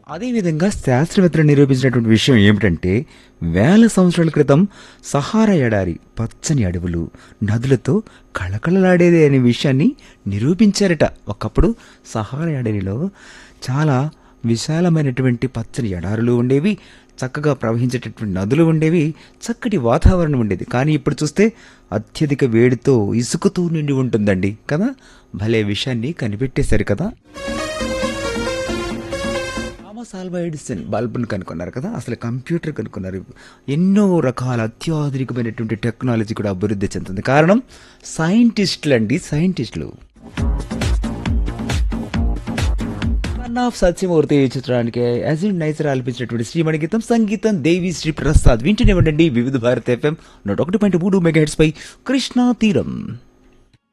అదేవిధంగా శాస్త్రవేత్తలు నిరూపించినటువంటి విషయం ఏమిటంటే వేల సంవత్సరాల క్రితం సహారా ఎడారి పచ్చని అడవులు నదులతో కళకళలాడేది అనే విషయాన్ని నిరూపించారట ఒకప్పుడు సహారా ఎడారిలో చాలా విశాలమైనటువంటి పచ్చని ఎడారులు ఉండేవి చక్కగా ప్రవహించేటటువంటి నదులు ఉండేవి చక్కటి వాతావరణం ఉండేది కానీ ఇప్పుడు చూస్తే అత్యధిక వేడితో ఇసుకతో నిండి ఉంటుందండి కదా భలే విషయాన్ని కనిపెట్టేశారు కదా థామస్ ఆల్వా ఎడిసన్ బల్బును కనుక్కున్నారు కదా అసలు కంప్యూటర్ కనుక్కున్నారు ఎన్నో రకాల అత్యాధునికమైనటువంటి టెక్నాలజీ కూడా అభివృద్ధి చెందుతుంది కారణం సైంటిస్టులు అండి సైంటిస్టులు సన్ ఆఫ్ సత్యమూర్తి ఈ చిత్రానికి అజిమ్ నైసర్ ఆలపించినటువంటి శ్రీమణి గీతం సంగీతం దేవి శ్రీ ప్రసాద్ వింటూనే ఉండండి వివిధ భారత ఎఫ్ఎం నూట ఒకటి పాయింట్ మూడు మెగా హెడ్స్ పై కృష్ణా తీరం